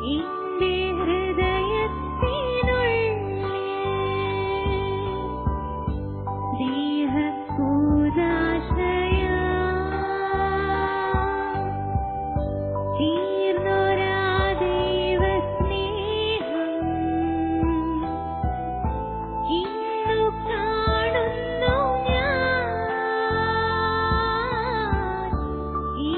എന്റെ ഹൃദയത്തിനുള്ളിൽ ദേഹപൂജാശയാ തീർന്നൊരാ ദൈവസ്നേഹം ഇന്നു കാണുന്നു ഞാൻ ഈ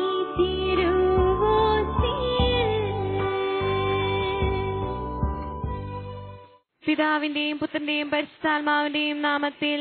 തിരുവോസ്തിയിൽ പിതാവിന്റെയും പുത്രന്റെയും പരിശുദ്ധാത്മാവിന്റെയും നാമത്തിൽ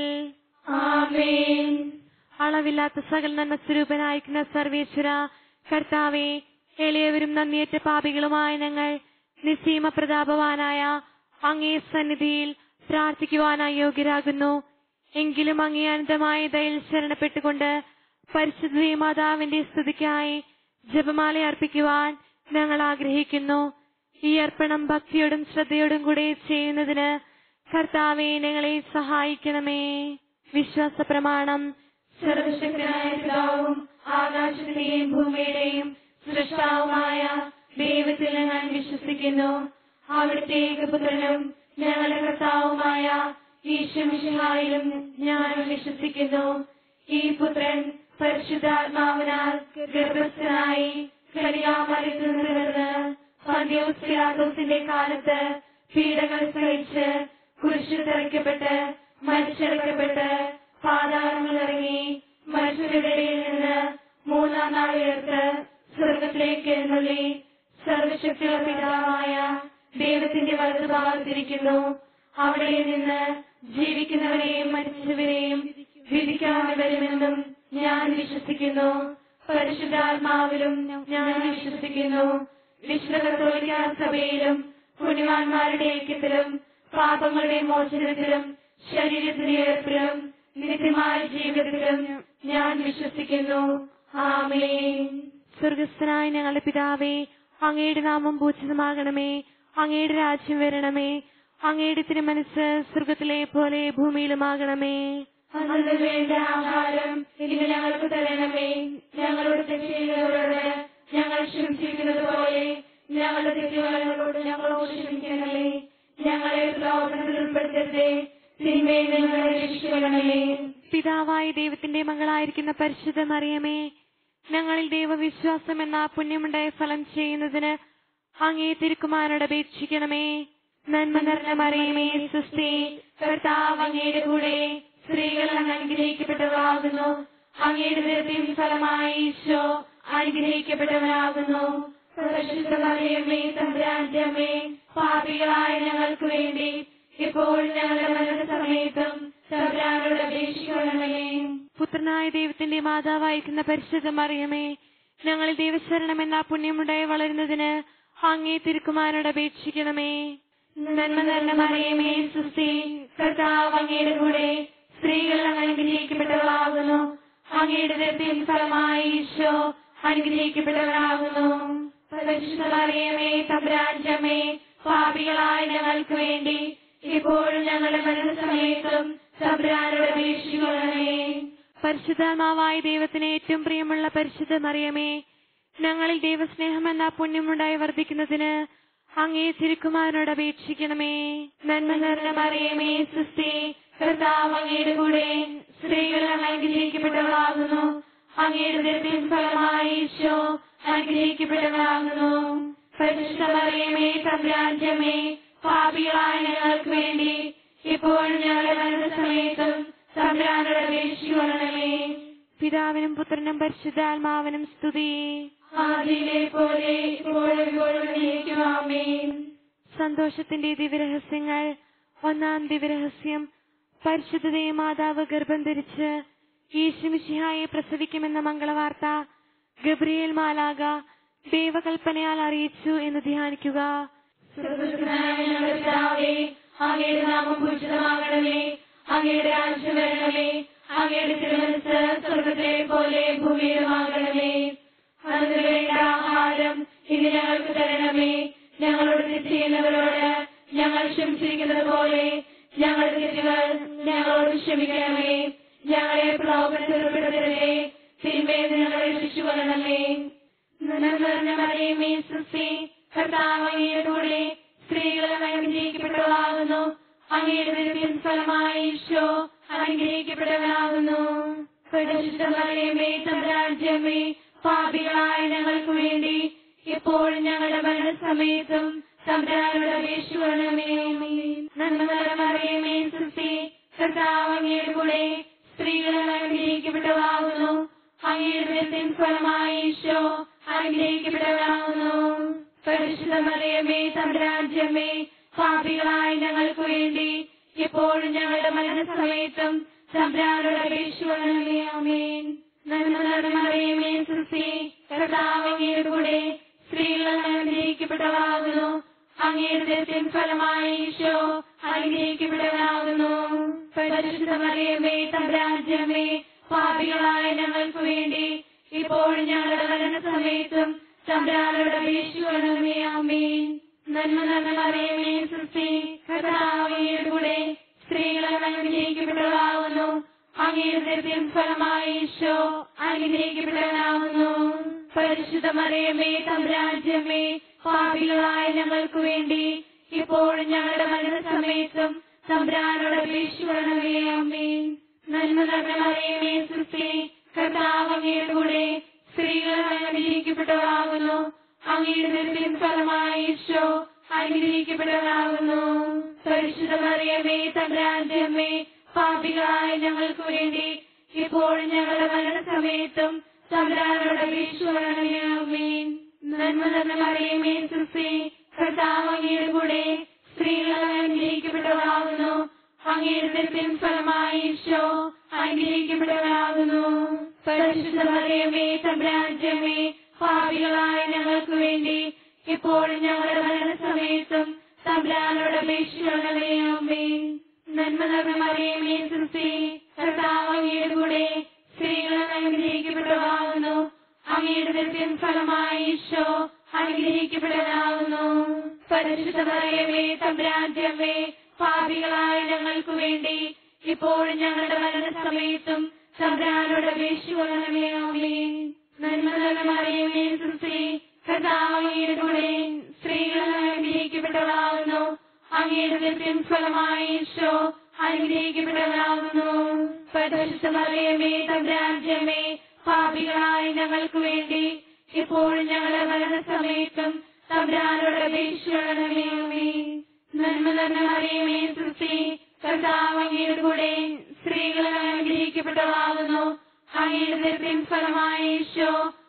ആമേൻ അളവില്ലാത്ത സകല നന്മ സ്വരൂപനായിരിക്കുന്ന സർവേശ്വര കർത്താവെ എളിയവരും നന്ദിയേറ്റ പാപികളുമായ ഞങ്ങൾ നിസ്സീമ പ്രതാപവാനായ അങ്ങേ സന്നിധിയിൽ പ്രാർത്ഥിക്കുവാനായി യോഗ്യരാകുന്നു എങ്കിലും അങ്ങേ അനന്തമായ ദയിൽ ശരണപ്പെട്ടുകൊണ്ട് പരിശുദ്ധ മാതാവിന്റെ സ്തുതിക്കായി ജപമാല അർപ്പിക്കുവാൻ ഞങ്ങൾ ആഗ്രഹിക്കുന്നു ഈ അർപ്പണം ഭക്തിയോടും ശ്രദ്ധയോടും കൂടെ ചെയ്യുന്നതിന് കർത്താവെ ഞങ്ങളെ സഹായിക്കണമേ വിശ്വാസ പ്രമാണം സർവശക്തനായ പിതാവും ആകാശത്തിന്റെയും ഭൂമിയുടെയും സൃഷ്ടാവുമായ ദൈവത്തിൽ ഞാൻ വിശ്വസിക്കുന്നു അവിടുത്തെ ഏകപുത്രനും ഞങ്ങളുടെ കർത്താവുമായ ഈശ്വമിഷായിലും ഞാൻ വിശ്വസിക്കുന്നു ഈ പുത്രൻ പരിശുദ്ധാത്മാവിനാൽ ഗർഭസ്ഥനായി കലിയാമരത്തിൽ നിന്നിരുന്ന് പന്തിയോസ് പിലാത്തോസിന്റെ കാലത്ത് പീഡകൾ സഹിച്ച് കുരിശിൽ തറയ്ക്കപ്പെട്ട് മരിച്ചടക്കപ്പെട്ട് പാതാളങ്ങൾ ഇറങ്ങി മനുഷ്യരുടെ ഇടയിൽ നിന്ന് മൂന്നാം നാൾ ഉയർത്ത് സ്വർഗത്തിലേക്ക് എഴുന്നള്ളി സർവശക്തിയുള്ള പിതാവായ ദൈവത്തിന്റെ വലതുഭാഗത്തിരിക്കുന്നു അവിടെ നിന്ന് ജീവിക്കുന്നവരെയും മരിച്ചവരെയും വിധിക്കാൻ വരുമെന്നും ഞാൻ വിശ്വസിക്കുന്നു പരിശുദ്ധാത്മാവിലും ഞാൻ വിശ്വസിക്കുന്നു വിശുദ്ധ കത്തോലിക്ക സഭയിലും പുണ്യവാന്മാരുടെ ഐക്യത്തിലും പാപങ്ങളുടെ മോചനത്തിലും ശരീരത്തിന്റെ ഉയർപ്പിലും നിത്യമായ ജീവിതത്തിലും ഞാൻ വിശ്വസിക്കുന്നു ആമേൻ സ്വർഗസ്ഥനായ ഞങ്ങളുടെ പിതാവേ അങ്ങയുടെ നാമം പൂജിതമാകണമേ അങ്ങയുടെ രാജ്യം വരണമേ അങ്ങയുടെ തിരുമനസ് സ്വർഗത്തിലെ പോലെ ഭൂമിയിലുമാകണമേ അന്നു വേണ്ട ആഹാരം ഇനി ഞങ്ങൾക്ക് തരണമേ ഞങ്ങളുടെ തെറ്റുകളോട് ഞങ്ങൾ ക്ഷമിച്ചിരിക്കുന്നത് പോലെ ഞങ്ങളുടെ തെറ്റുകളോട് ഞങ്ങളോട് ക്ഷമിക്കണമേ ഞങ്ങളെ പ്രലോഭനത്തിൽ ഉൾപ്പെടുത്തരുതേ തിന്മയിൽ ഞങ്ങളെ രക്ഷിക്കണമേ പിതാവായ ദൈവത്തിന്റെ മകളായിരിക്കുന്ന പരിശുദ്ധ മറിയമേ ഞങ്ങളിൽ ദൈവവിശ്വാസം എന്ന പുണ്യമുണ്ടായ ഫലം ചെയ്യുന്നതിന് അങ്ങേ തിരുക്കുമാരോട് അപേക്ഷിക്കണമേ നന്മ നിറഞ്ഞ മറിയമേ സുസ്ഥി കർത്താവ് അങ്ങയുടെ കൂടെ സ്ത്രീകൾ അങ്ങ് അനുഗ്രഹിക്കപ്പെട്ടവരാകുന്നു അങ്ങയുടെ നിരത്തിയും ഫലമായി ഈശോ അനുഗ്രഹിക്കപ്പെട്ടവരാകുന്നു പരിശുദ്ധ മറിയമ്മേ തമ്പുരാന്റെ അമ്മേ പാപികളായ ഞങ്ങൾക്ക് വേണ്ടി ഇപ്പോൾ ഞങ്ങളുടെ മരണസമയത്തും തമ്പുരാനോട് അപേക്ഷിക്കണമേ പുത്രനായ ദൈവത്തിന്റെ മാതാവായിരിക്കുന്ന പരിശുദ്ധ മറിയമേ ഞങ്ങളിൽ ദൈവശരണം എന്ന പുണ്യമുണ്ടായി വളരുന്നതിന് അങ്ങേ തിരുക്കുമാരോട് അപേക്ഷിക്കണമേ നന്മ നിറഞ്ഞ മറിയമേ സുസ്ഥി കർത്താവ് അങ്ങയുടെ കൂടെ സ്ത്രീകൾ അങ്ങ് അനുഗ്രഹിക്കപ്പെട്ടവളാകുന്നു അങ്ങയുടെ ദൃത്തിയും ഫലമായി ഈശോ അനുഗ്രഹിക്കപ്പെട്ടവരാകുന്നു പരിശുദ്ധ മറിയമേ തമ്പുരാജമേ പാപികളായ ഞങ്ങൾക്ക് വേണ്ടി ഇപ്പോഴും ഞങ്ങളുടെ മരണസമയത്തും തമ്പുരാനോട് അപേക്ഷിക്കണമേ പരിശുദ്ധാത്മാവായ ദൈവത്തിന് ഏറ്റവും പ്രിയമുള്ള പരിശുദ്ധ മറിയമേ ഞങ്ങളിൽ ദൈവസ്നേഹം എന്ന പുണ്യമുണ്ടായി വർദ്ധിക്കുന്നതിന് അങ്ങേ തിരുക്കുമാരനോട് അപേക്ഷിക്കണമേ നന്മ നിറഞ്ഞ മറിയമേ സുസ്ഥി കർത്താവ് അങ്ങയുടെ കൂടെ സ്ത്രീകൾ അങ്ങ് അനുഗ്രഹിക്കപ്പെട്ടവളാകുന്നു അങ്ങയുടെ ദൃത്തിയും ഫലമായി ഈശോ അനുഗ്രഹിക്കപ്പെട്ടവളാകുന്നു പരിശുദ്ധ മറിയമേ തമ്പുരാജമേ പാപികളായ ഞങ്ങൾക്ക് വേണ്ടി ഇപ്പോഴും ഞങ്ങളുടെ മരണസമയത്തും തമ്പുരാനോട് അപേക്ഷിക്കണമേ പിതാവിനും പുത്രനും പരിശുദ്ധാത്മാവിനും സ്തുതി ആദിയിലെ പോലെ ഇപ്പോഴും ഇപ്പോഴും നീക്കുവാമേ സന്തോഷത്തിന്റെ ദിവ്യരഹസ്യങ്ങൾ ഒന്നാം ദിവ്യരഹസ്യം പരിശുദ്ധതയെ മാതാവ് ഗർഭം ധരിച്ച് യേശുമിശിഹായെ പ്രസവിക്കുമെന്ന മംഗളവാർത്ത ഗബ്രിയേൽ മാലാക ദൈവകൽപ്പനയാൽ അറിയിച്ചു എന്ന് ധ്യാനിക്കുക സ്വർഗ്ഗസ്ഥനായ ഞങ്ങളുടെ പിതാവേ, അങ്ങയുടെ നാമം പൂജിതമാകണമേ അങ്ങയുടെ രാജ്യം വരണമേ അങ്ങയുടെ തിരുമനസ് സ്വർഗത്തിലെ പോലെ ഭൂമിയിലുമാകണമേ അന്ന് വേണ്ട ആഹാരം ഇന്ന് ഞങ്ങൾക്ക് തരണമേ ഞങ്ങളോട് തെറ്റ് ചെയ്യുന്നവരോട് ഞങ്ങൾ ക്ഷമിച്ചിരിക്കുന്നത് പോലെ ഞങ്ങളുടെ തെറ്റുകൾ ഞങ്ങളോട് ക്ഷമിക്കണമേ ഞങ്ങളെ പ്രലോഭനത്തിൽ ഉൾപ്പെടുത്തരുതേ തിന്മയിൽ നിന്ന് ഞങ്ങളെ രക്ഷിച്ചു കൊള്ളണമേ നിറഞ്ഞ മറിയമേ സൃഷ്ടി കർത്താവ് അങ്ങയുടെ കൂടെ സ്ത്രീകളും അനുഗ്രഹിക്കപ്പെട്ടവളാകുന്നു അങ്ങയുടെ ദൈവത്തിൻ ഫലമായി ഈശോ അനുഗ്രഹിക്കപ്പെട്ടവനാകുന്നു പരിശുദ്ധ മറിയമേ തമ്പരാജ്യമേ പാപികളായ ഞങ്ങൾക്ക് വേണ്ടി ഇപ്പോഴും ഞങ്ങളുടെ മരണസമയത്തും തമ്പരാനോട് അപേക്ഷിക്കണമേ നന്മമറിയമേ സൃഷ്ടി കർത്താവ് അങ്ങയുടെ കൂടെ സ്ത്രീകളും അനുഗ്രഹിക്കപ്പെട്ടവളാകുന്നു അങ്ങയുടെ ദൈവത്തിൻ ഫലമായി ഈശോ അനുഗ്രഹിക്കപ്പെട്ടവനാകുന്നു പരിശുദ്ധ മറിയമേ തമ്പരാജ്യമേ പാപികളായ ഞങ്ങൾക്ക് വേണ്ടി ഇപ്പോഴും ഞങ്ങളുടെ മരണസമയത്തും തമ്പരാനോട് അപേക്ഷിക്കണമേ ആമേൻ നന്മമറിയമേ സൃഷ്ടി കർത്താവ് അങ്ങയുടെ കൂടെ സ്ത്രീകൾ അനുഗ്രഹിക്കപ്പെട്ടവളാകുന്നു അങ്ങയുടെ ദൈവത്തിൻ ഫലമായി ഈശോ അനുഗ്രഹിക്കപ്പെട്ടവനാകുന്നു പരിശുദ്ധ മറിയമേ തമ്പരാജ്യമേ പാപികളായ ഞങ്ങൾക്ക് വേണ്ടി ഇപ്പോഴും ഞങ്ങളുടെ മരണസമയത്തും തമ്പരാനോട് അപേക്ഷിക്കണമേ ആമേൻ നന്മ നന്മ മറിയമേ സൃഷ്ടി കർത്താവയുടെ കൂടെ സ്ത്രീകളെ അനുഗ്രഹിക്കപ്പെട്ടവളാകുന്നു അങ്ങയുടെ ദൈവത്തിൻ ഫലമായി ഈശോ അനുഗ്രഹിക്കപ്പെട്ടവനാകുന്നു പരിശുദ്ധ മറിയമേ തമ്പരാജ്യമേ പാപികളായ ഞങ്ങൾക്ക് വേണ്ടി ഇപ്പോഴും ഞങ്ങളുടെ മരണസമയത്തും തമ്പരാനോട് അപേക്ഷിക്കണമേ ആമേൻ നന്മ നന്മ മറിയമേ സൃഷ്ടി കർത്താവ് അങ്ങയുടെ കൂടെ സ്ത്രീകളെ അനുഗ്രഹിക്കപ്പെട്ടവളാകുന്നു അങ്ങയുടെ ദൈവത്തിൻ ഫലമായി ഈശോ അനുഗ്രഹിക്കപ്പെട്ടവനാകുന്നു പരിശുദ്ധ മറിയമേ തമ്പരാജ്യമേ പാപികളായ ഞങ്ങൾക്ക് വേണ്ടി ഇപ്പോഴും ഞങ്ങളുടെ മരണസമയത്തും തമ്പരാനോട് അപേക്ഷിക്കണമേ ആമേൻ നന്മ നന്മ മറിയമേ സൃഷ്ടി കർത്താവ് അങ്ങയുടെ കൂടെ സ്ത്രീകളെ അനുഗ്രഹിക്കപ്പെട്ടവളാകുന്നു അങ്ങയുടെ ദൈവത്തിൻ ഫലമായി ഈശോ അനുഗ്രഹിക്കപ്പെട്ടവനാകുന്നു പരിശുദ്ധ മറിയമേ തമ്പരാജ്യമേ പാപികളായ ഞങ്ങൾക്ക് വേണ്ടി ഇപ്പോഴും ഞങ്ങളുടെ മരണസമയത്തും തമ്പരാനോട് അപേക്ഷിക്കണമേ അമ്മേ നന്മ നന്മ മറിയമേ സൃഷ്ടി കർത്താവ് അങ്ങയുടെ കൂടെ സ്ത്രീകളെ അനുഗ്രഹിക്കപ്പെട്ടവളാകുന്നു അങ്ങയുടെ ദൈവത്തിൻ ഫലമായി ഈശോ അനുഗ്രഹിക്കപ്പെട്ടവനാകുന്നു പരിശുദ്ധ മറിയമേ തമ്പരാജ്യമേ പാപികളായ ഞങ്ങൾക്ക് വേണ്ടി ഇപ്പോഴും ഞങ്ങളുടെ മരണസമയത്തും തമ്പരാനോട് അപേക്ഷിക്കണമേ അമ്മേ നന്മ നന്മ മറിയമേ സൃഷ്ടി കർത്താവ് അങ്ങയുടെ കൂടെ സ്ത്രീകളെ അനുഗ്രഹിക്കപ്പെട്ടവളാകുന്നു അങ്ങയുടെ ദൈവത്തിൻ ഫലമായി ഈശോ അനുഗ്രഹിക്കപ്പെട്ടവനാകുന്നു പരിശുദ്ധ മറിയമേ തമ്പരാജ്യമേ പാപികളായ ഞങ്ങൾക്ക് വേണ്ടി ഇപ്പോഴും ഞങ്ങളുടെ മരണസമയത്തും തമ്പരാനോട് അപേക്ഷിക്കണമേ അമ്മേ നന്മ നന്മ മറിയമേ സൃഷ്ടി കർത്താവ് അങ്ങയുടെ കൂടെ സ്ത്രീകളെ അനുഗ്രഹിക്കപ്പെട്ടവളാകുന്നു അങ്ങയുടെ ദൈവത്തിൻ ഫലമായി ഈശോ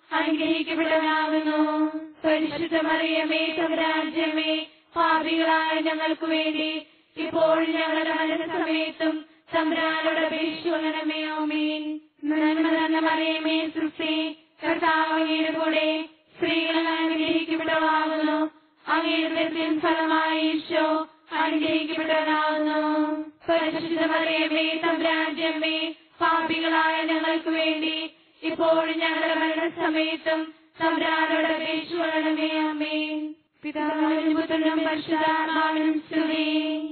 അനുഗ്രഹിക്കപ്പെട്ടവനാകുന്നു പരിശുദ്ധ മറിയമേ തമ്പരാജ്യമേ പാപികളായ ഞങ്ങൾക്ക് വേണ്ടി ഇപ്പോഴും ഞങ്ങളുടെ മരണസമയത്തും തമ്പരാനോട് അപേക്ഷിക്കണമേ ആമേൻ നന്മ നന്മ മറിയമേ സൃഷ്ടി കർത്താവ് അങ്ങയുടെ കൂടെ സ്ത്രീകളെ അനുഗ്രഹിക്കപ്പെട്ടവളാകുന്നു അങ്ങയുടെ ദൈവത്തിൻ ഫലമായി ഈശോ അനുഗ്രഹിക്കപ്പെട്ടവനാകുന്നു പരിശുദ്ധ മറിയമേ തമ്പരാജ്യമേ പാപികളായ ഞങ്ങൾക്ക് വേണ്ടി ഇപ്പോഴും ഞങ്ങളുടെ മരണസമയത്തും തമ്പരാനോട് അപേക്ഷിക്കണമേ ആമേൻ പിതാവിനും പുത്രനും പരിശുദ്ധാത്മാവിനും സ്തുതി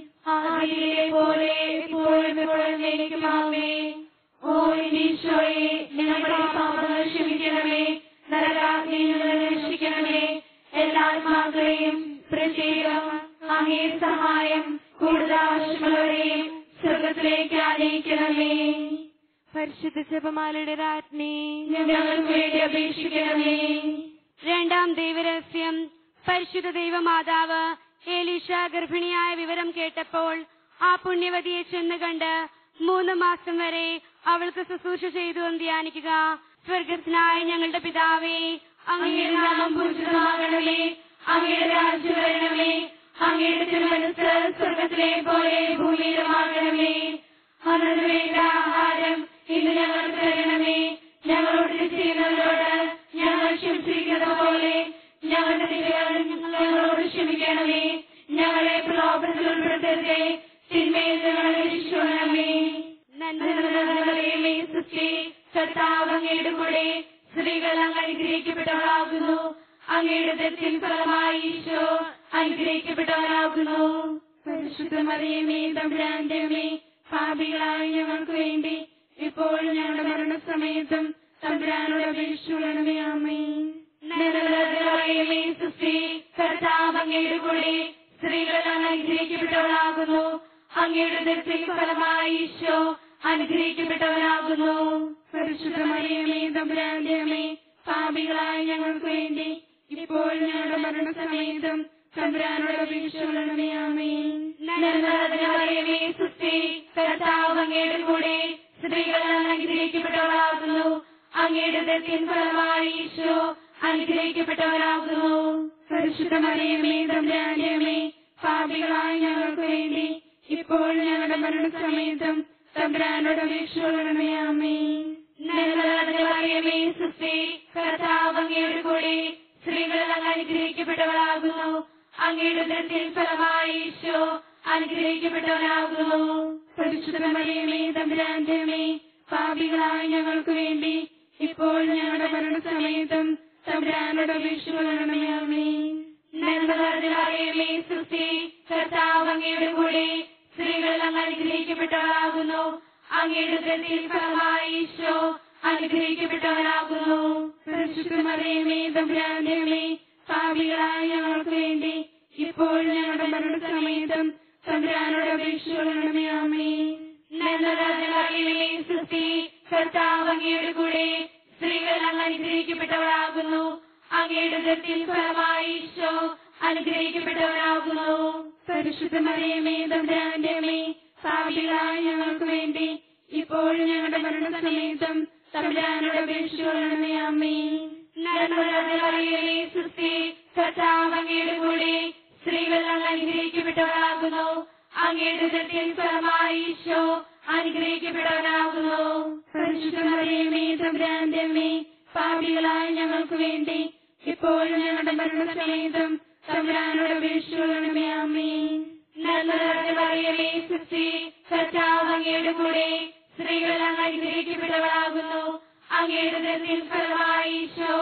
ആദിയിലെ പോലെ ഇപ്പോഴും എപ്പോഴും എനിക്കുമാവേ ഓ ഈശോയെ ഞങ്ങളുടെ പാപങ്ങൾ ക്ഷമിക്കണമേ നരകാഗ്നിയിൽ നിന്ന് രക്ഷിക്കണമേ എല്ലാ ആത്മാക്കളെയും പ്രത്യേകം അങ്ങേ സഹായം കൂടുതൽ ആവശ്യമുള്ളവരെയും സ്വർഗത്തിലേക്ക് ആനയിക്കണമേ പരിശുദ്ധ ജപമാലയുടെ രാജ്ഞി ഞങ്ങൾക്ക് വേണ്ടി അപേക്ഷിക്കണമേ രണ്ടാം ദൈവരഹസ്യം പരിശുദ്ധ ദൈവമാതാവ് ഏലീഷ ഗർഭിണിയായ വിവരം കേട്ടപ്പോൾ ആ പുണ്യവതിയെ ചെന്ന് കണ്ട് മൂന്ന് മാസം വരെ അവൾക്ക് ശുശ്രൂഷ ചെയ്തു എന്ന് ധ്യാനിക്കുക സ്വർഗത്തിനായ ഞങ്ങളുടെ പിതാവേ അങ്ങയുടെ നാമം പൂജിതമാകണമേ അങ്ങയുടെ രാജ്യം വരണമേ അങ്ങയുടെ തിരുമനസ് സ്വർഗത്തിലെ പോലെ ഭൂമിയിലുമാകണമേ അന്നു വേണ്ട ആഹാരം ഇന്ന് ഞങ്ങൾക്ക് തരണമേ ഞങ്ങളോട് തെറ്റ് ചെയ്യുന്നവരോട് ഞങ്ങൾ ക്ഷമിച്ചിരിക്കുന്നത് പോലെ ഞങ്ങളുടെ തെറ്റുകൾ ഞങ്ങളോട് ക്ഷമിക്കണമേ ഞങ്ങളെ പ്രലോഭനത്തിൽ ഉൾപ്പെടുത്തരുതേ തിന്മയിൽ ഞങ്ങളെ രക്ഷിക്കണമേ നന്മ സൃഷ്ടി കർത്താവ് അങ്ങയുടെ കൂടെ സ്ത്രീകൾ അങ്ങ് അനുഗ്രഹിക്കപ്പെട്ടവളാകുന്നു അങ്ങയുടെ ദത്തിൻ ഫലമായി ഈശോ അനുഗ്രഹിക്കപ്പെട്ടവനാകുന്നു പരിശുദ്ധ മറിയമേ തമ്പുരാന്റെ അമ്മേ പാപികളായ ഞങ്ങൾക്ക് വേണ്ടി ഇപ്പോഴും ഞങ്ങളുടെ മരണസമയത്തും തമ്പുരാനോട് അപേക്ഷിക്കണമേ അമ്മേ നന്മനിറഞ്ഞവളേ സുസ്തി കർത്താവ് അങ്ങയുടെ കൂടെ സ്ത്രീകൾ അങ്ങ് അനുഗ്രഹിക്കപ്പെട്ടവളാകുന്നു അങ്ങയുടെ ഉദരത്തിൻ ഫലമായി ഈശോ അനുഗ്രഹിക്കപ്പെട്ടവനാകുന്നു പരിശുദ്ധമറിയമേ തമ്പുരാന്റെ അമ്മേ പാപികളായ ഞങ്ങൾക്ക് വേണ്ടി ഇപ്പോൾ ഞങ്ങളുടെ മരണസമയത്തും തമ്പുരാനോട് അപേക്ഷിച്ചുകൊള്ളണമേ ആമേ നന്മനിറഞ്ഞവളേ സുസ്തി കർത്താവ് അങ്ങയുടെ കൂടെ സ്ത്രീകൾ അങ്ങ് അനുഗ്രഹിക്കപ്പെട്ടവളാകുന്നു അങ്ങയുടെ ഉദരത്തിൻ ഫലമായി ഈശോ അനുഗ്രഹിക്കപ്പെട്ടവനാകുന്നു പരിശുദ്ധമറിയമേ തമ്പുരാന്റെ അമ്മേ പാപികളായ ഞങ്ങൾക്ക് വേണ്ടി ഇപ്പോൾ ഞങ്ങളുടെ മരണസമയത്തും തമ്പുരാനോട് അപേക്ഷിച്ചുകൊള്ളണമേ ആമേ നന്മനിറഞ്ഞവളേ സുസ്തി കർത്താവ് അങ്ങയുടെ കൂടെ സ്ത്രീകൾ അങ്ങ് അനുഗ്രഹിക്കപ്പെട്ടവളാകുന്നു അങ്ങയുടെ ഉദരത്തിൻ ഫലമായി ഈശോ അനുഗ്രഹിക്കപ്പെട്ടവനാകുന്നു പരിശുദ്ധമറിയമേ തമ്പുരാന്റെ അമ്മേ പാപികളായ ഞങ്ങൾക്ക് വേണ്ടി ഇപ്പോൾ ഞങ്ങളുടെ മരണസമയത്തും തമ്പുരാനോട് അപേക്ഷിച്ചുകൊള്ളണമേ ആമേ നന്മനിറഞ്ഞവളേ സുസ്തി കർത്താവ് അങ്ങയുടെ കൂടെ സ്ത്രീകൾ അങ്ങ് അനുഗ്രഹിക്കപ്പെട്ടവളാകുന്നു അങ്ങയുടെ ഉദരത്തിൻ ഫലമായി ഈശോ അനുഗ്രഹിക്കപ്പെട്ടവനാകുന്നു പരിശുദ്ധമറിയമേ തമ്പുരാന്റെ അമ്മേ പാപികളായ ഞങ്ങൾക്ക് വേണ്ടി ഇപ്പോൾ ഞങ്ങളുടെ മരണസമയത്തും തമ്പുരാനോട് അപേക്ഷിച്ചുകൊള്ളണമേ ആമേ നന്മനിറഞ്ഞവളേ സുസ്തി കർത്താവ് അങ്ങയുടെ കൂടെ സ്ത്രീകൾ അങ്ങ് അനുഗ്രഹിക്കപ്പെട്ടവളാകുന്നു അങ്ങയുടെ ഉദരത്തിൻ ഫലമായി ഈശോ അനുഗ്രഹിക്കപ്പെട്ടവനാകുന്നു പരിശുദ്ധമറിയമേ തമ്പുരാന്റെ അമ്മേ പാപികളായ ഞങ്ങൾക്ക് വേണ്ടി ഇപ്പോൾ ഞങ്ങളുടെ മരണസമയത്തും തമ്പുരാനോട് അപേക്ഷിച്ചുകൊള്ളണമേ ആമേ നന്മനിറഞ്ഞവളേ സുസ്തി കർത്താവ് അങ്ങയുടെ കൂടെ സ്ത്രീകൾ അങ്ങ് അനുഗ്രഹിക്കപ്പെട്ടവളാകുന്നു അങ്ങയുടെ ഉദരത്തിൻ ഫലമായി ഈശോ അനുഗ്രഹിക്കപ്പെട്ടവനാകുന്നു പരിശുദ്ധമറിയമേ തമ്പുരാന്റെ അമ്മേ പാപികളായ ഞങ്ങൾക്ക് വേണ്ടി ഇപ്പോൾ ഞങ്ങളുടെ മരണസമയത്തും തമ്പുരാനോട് അപേക്ഷിച്ചുകൊള്ളണമേ ആമേ നന്മനിറഞ്ഞവളേ സുസ്തി കർത്താവ് അങ്ങയുടെ കൂടെ സ്ത്രീകൾ അങ്ങ് അനുഗ്രഹിക്കപ്പെട്ടവളാകുന്നു അങ്ങയുടെ ഉദരത്തിൻ ഫലമായി ഈശോ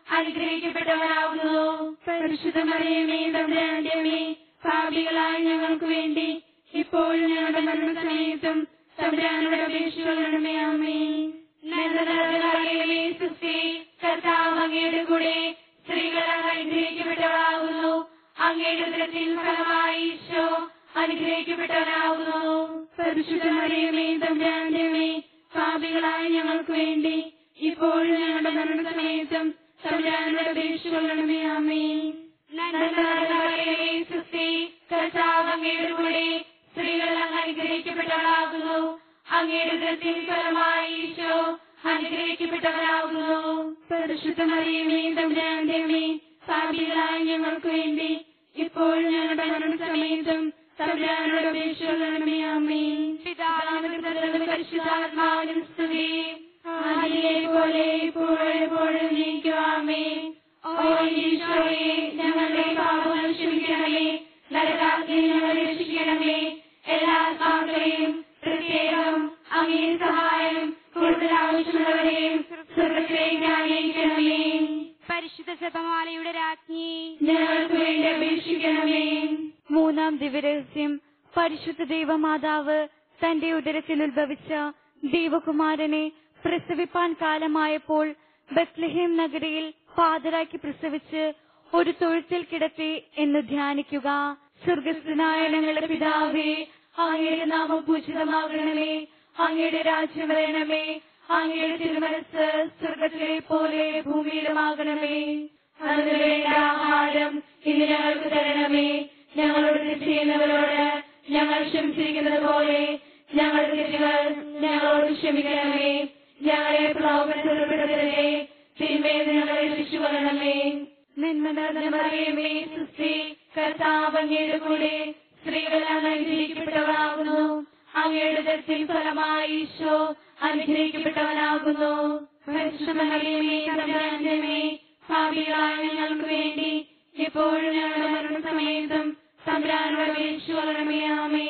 അനുഗ്രഹിക്കപ്പെട്ടവനാകുന്നു പരിശുദ്ധമറിയമേ തമ്പുരാന്റെ അമ്മേ പാപികളായ ഞങ്ങൾക്ക് വേണ്ടി ഇപ്പോൾ ഞങ്ങളുടെ മരണസമയത്തും തമ്പുരാനോട് അപേക്ഷിച്ചുകൊള്ളണമേ ആമേ നന്മനിറഞ്ഞവളേ സുസ്തി കർത്താവ് അങ്ങയുടെ കൂടെ സ്ത്രീകൾ അങ്ങ് അനുഗ്രഹിക്കപ്പെട്ടവളാകുന്നു അങ്ങയുടെ ഉദരത്തിൻ ഫലമായി ഈശോ അനുഗ്രഹിക്കപ്പെട്ടവനാകുന്നു പരിശുദ്ധമറിയമേ തമ്പുരാന്റെ അമ്മേ പാപികളായ ഞങ്ങൾക്ക് വേണ്ടി ഇപ്പോൾ ഞങ്ങളുടെ മരണസമയത്തും തമ്പുരാനോട് അപേക്ഷിച്ചുകൊള്ളണമേ ആമേ നന്മനിറഞ്ഞവളേ സുസ്തി കർത്താവ് അങ്ങയുടെ കൂടെ സ്ത്രീകൾ അങ്ങ് അനുഗ്രഹിക്കപ്പെട്ടവളാകുന്നു അങ്ങയുടെ ഉദരത്തിൻ ഫലമായി ഈശോ അനുഗ്രഹിക്കപ്പെട്ടവനാകുന്നു പരിശുദ്ധമറിയമേ തമ്പുരാന്റെ അമ്മേ പാപികളായ ഞങ്ങൾക്ക് വേണ്ടി ഇപ്പോൾ ഞങ്ങളുടെ മരണസമയത്തും തമ്പുരാനോട് അപേക്ഷിച്ചുകൊള്ളണമേ ആമേ പിതാവിനും പുത്രനും പരിശുദ്ധാത്മാവിനും സ്തുതി ആദിയിലെ പോലെ ഇപ്പോഴും എപ്പോഴും നീക്കുവാമേ ഓ ഈശോയെ ഞങ്ങളുടെ പാപങ്ങൾ ക്ഷമിക്കണമേ നരകാഗ്നി ഞങ്ങളെ രക്ഷിക്കണമേ എല്ലാ ആത്മാക്കളെയും പ്രത്യേകം അങ്ങേ സഹായം കൂടുതൽ ആവശ്യമുള്ളവരെയും സ്വർഗത്തിലേക്ക് ആനയിക്കണമേ പരിശുദ്ധ ജപമാലയുടെ രാജ്ഞി ഞങ്ങൾക്ക് വേണ്ടി അപേക്ഷിക്കണമേ മൂന്നാം ദിവരഹസ്യം പരിശുദ്ധ ദൈവമാതാവ് തന്റെ ഉദരത്തിൽ ഉത്ഭവിച്ച ദൈവകുമാരനെ പ്രസവിപ്പാൻ കാലമായപ്പോൾ ബത്ലഹേം നഗരിയിൽ പാതരാക്കി പ്രസവിച്ച് ഒരു തൊഴുത്തിൽ കിടത്തി എന്ന് ധ്യാനിക്കുക സ്വർഗസ്ഥനായ ഞങ്ങളുടെ പിതാവേ അങ്ങയുടെ നാമം പൂജിതമാകണമേ അങ്ങയുടെ രാജ്യം വരണമേ അങ്ങയുടെ തിരുമനസ് സ്വർഗത്തിലെ പോലെ ഭൂമിയിലുമാകണമേ അതിനു വേണ്ട ആഹാരം ഇന്ന് ഞങ്ങൾക്ക് തരണമേ ഞങ്ങളോട് തെറ്റ് ചെയ്യുന്നവരോട് ഞങ്ങൾ ക്ഷമിച്ചിരിക്കുന്നത് പോലെ ഞങ്ങളുടെ തെറ്റുകൾ ഞങ്ങളോട് ക്ഷമിക്കണമേ ഞങ്ങളെ പ്രലോഭനത്തിൽപ്പെടുത്തരുതേ തിന്മയിൽ ഞങ്ങളെ രക്ഷിച്ചുകൊള്ളണമേ നിന്മനറിയമേ സുസ്തി കർത്താവ് അങ്ങയുടെ കൂടെ സ്ത്രീകൾ അങ്ങ് അനുഗ്രഹിക്കപ്പെട്ടവനാകുന്നു അങ്ങയുടെ ദത്തിൽ ഫലമായി ഈശോ അനുഗ്രഹിക്കപ്പെട്ടവനാകുന്നു പരിശുദ്ധമറിയമേ തമ്പുരാന്റെമേ ഭാവികളായ ഞങ്ങൾക്ക് വേണ്ടി ഇപ്പോഴും ഞങ്ങളുടെ മരണസമയത്തും തമ്പുരാനോട് അപേക്ഷിച്ചു കൊള്ളണമേ ആമേ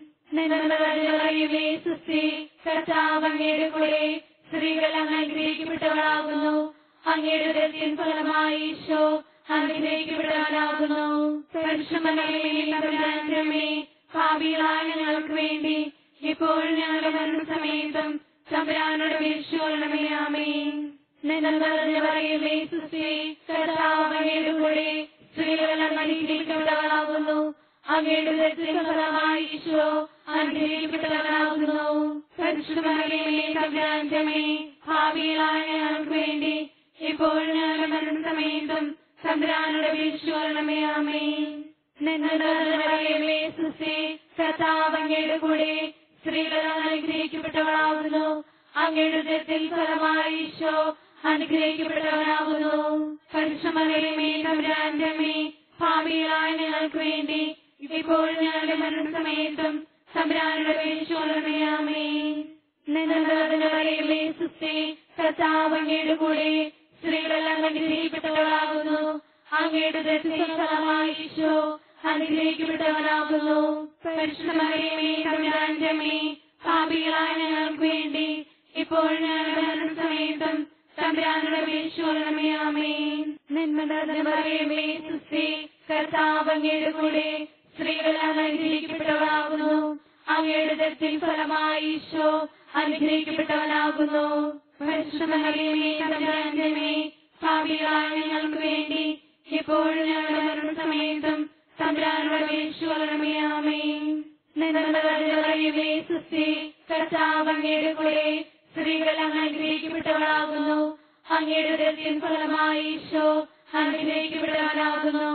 നിന്നറിയമേ സുസ്തി കർത്താവ് അങ്ങയുടെ കൂടെ സ്ത്രീകൾ അങ്ങ് അനുഗ്രഹിക്കപ്പെട്ടവളാകുന്നു അങ്ങയുടെ ഉദരത്തിൻ ഫലമായി ഈശോ അനുഗ്രഹിക്കപ്പെട്ടവനാകുന്നു പരിശുദ്ധമറിയമേ തമ്പുരാന്റെമേ ഭാവികളായ ഞങ്ങൾക്ക് വേണ്ടി ഇപ്പോഴും ഞങ്ങളുടെ മരണസമയത്തും തമ്പുരാനോട് അപേക്ഷിച്ചു കൊള്ളണമേ ആമേ നിലനിറഞ്ഞ പറയുമേ സുസ്ഥി കർത്താവ് അങ്ങയുടെ കൂടെ സ്ത്രീകളെല്ലാം അനുഗ്രഹിക്കപ്പെട്ടവളാകുന്നു അങ്ങയുടെ ദരിദ്രത്തിൻ ഫലമായി ഈശോ അനുഗ്രഹിക്കപ്പെട്ടവനാകുന്നു പരിശുദ്ധമറിയമേ തമ്പുരാന്റമേ ഭാവിയിലായ ഞങ്ങൾക്ക് വേണ്ടി ഇപ്പോൾ ഞങ്ങളുടെ മരണസമയത്തും തമ്പുരാനുടെ വീഴ്ചയോളമേ ആമേ നിന്നറിയമേ സുസ്ഥി കർത്താവ് അങ്ങയുടെ കൂടെ സ്ത്രീകളെല്ലാം അനുഗ്രഹിക്കപ്പെട്ടവളാകുന്നു അങ്ങയുടെ ദരിദ്രത്തിൽ ഫലമായി ഈശോ അനുഗ്രഹിക്കപ്പെട്ടവനാകുന്നു പരിശ്രമമേ തമ്പുരാന്റമേ ഭാവിയിലായ ഞങ്ങൾക്ക് വേണ്ടി ഇപ്പോൾ ഞങ്ങളുടെ മരണസമയത്തും തമ്പുരാനുടെ പേരിച്ചോളമേ നിന്നറിയമേ സുസ്ഥി കർത്താവ് അങ്ങയുടെ കൂടെ സ്ത്രീകളെല്ലാം അനുഗ്രഹിക്കപ്പെട്ടവളാകുന്നു അങ്ങയുടെ ദരിദ്രത്തിൽ ഫലമായി ഈശോ അനുഗ്രഹിക്കപ്പെട്ടവനാകുന്നു പരിശ്രമമേ തമ്പുരാന്റമേ ഭാവിയിലായ ഞങ്ങൾക്ക് വേണ്ടി ഇപ്പോൾ ഞങ്ങളുടെ മരണസമയത്തും തമ്പുരാനുടെ പേരിച്ചോളമേ ആമേ നിന്മേ സുസ്ഥി കർത്താവ് അങ്ങയുടെ കൂടെ സ്ത്രീകളെല്ലാം അനുഗ്രഹിക്കപ്പെട്ടവളാകുന്നു അങ്ങയുടെ ദത്തിൽ ഫലമായി ഈശോ അനുഗ്രഹിക്കപ്പെട്ടവനാകുന്നു പരിശ്രമമേ തമ്പുരാന്റമേ ഭാവിയിലായ ഞങ്ങൾക്ക് വേണ്ടി ഇപ്പോൾ ഞങ്ങളുടെ മരണസമയത്തും തമ്പുരാനുടെ പേരിച്ചോളമേ ആമേ നിന്മേ സുസ്ഥി കർത്താവ് അങ്ങയുടെ കൂടെ സ്ത്രീകളെല്ലാം അനുഗ്രഹിക്കപ്പെട്ടവളാകുന്നു അങ്ങയുടെ ദൃശ്യം ഫലമായി ഈശോ അനുഗ്രഹിക്കപ്പെട്ടവനാകുന്നു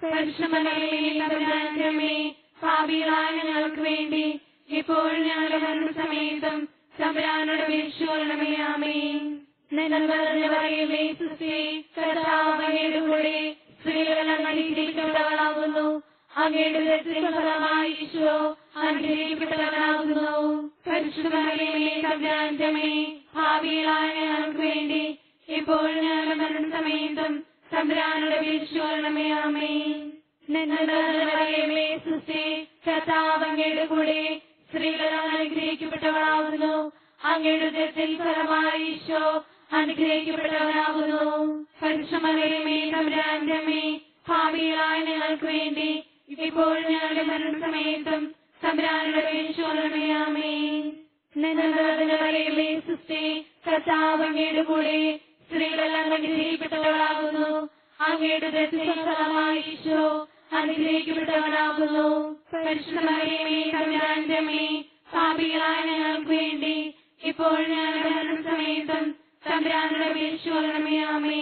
പരിശ്രമമേ ഭാവിയിലായ ഞങ്ങൾക്ക് വേണ്ടി ഇപ്പോൾ ഞങ്ങളുടെ മരണസമയത്തും തമ്പുരാനുടെ വീഴ്ചോളമേ ആമേ നിന്നറിയമേ സുസ്ഥി കർത്താവ് അങ്ങയുടെ കൂടെ സ്ത്രീകളെല്ലാം അനുഗ്രഹിക്കപ്പെട്ടവളാകുന്നു അങ്ങയുടെ ദൃശ്യം ഫലമായി ഈശോ അനുഗ്രഹിക്കപ്പെട്ടവനാകുന്നു പരിശുദ്ധമേ തമ്പുരാന്റമേ ഭാവിയിലായ ഞങ്ങൾക്ക് വേണ്ടി ഇപ്പോൾ ഞങ്ങളുടെ മരണസമയത്തും തമ്പുരാനുടെ വീഴ്ചോളമേ ആമേ നിന്നറിയമേ സുസ്ഥി കർത്താവ് അങ്ങയുടെ കൂടെ സ്ത്രീകളെല്ലാം അനുഗ്രഹിക്കപ്പെട്ടവളാകുന്നു അങ്ങയുടെ ദൃത്തിൽ ഫലമായി ഈശോ അനുഗ്രഹിക്കപ്പെട്ടവനാകുന്നു പരിശ്രമമേ തമ്പുരാന്റമേ ഭാവിയിലായ ഞങ്ങൾക്ക് വേണ്ടി ഇപ്പോൾ ഞങ്ങളുടെ മരണസമയത്തും തമ്പുരാനുടെ വീഴ്ചോളമേ ആമേ നിന്നറിയമേ സുസ്ഥി കർത്താവ് അങ്ങയുടെ കൂടെ സ്ത്രീകളെല്ലാം അനുഗ്രഹിക്കപ്പെട്ടവളാകുന്നു അങ്ങയുടെ ദൃശ്യഫലമായി ഈശോ അനുഗ്രഹിക്കപ്പെട്ടവനാകുന്നു പരിശുദ്ധമേ തമ്പുരാന്റമേ ഭാവിയിലായ ഞങ്ങൾക്ക് വേണ്ടി ഇപ്പോൾ ഞങ്ങളുടെ മരണസമയത്തും തമ്പുരാനുടെ വീഴ്ചോളമേ ആമേ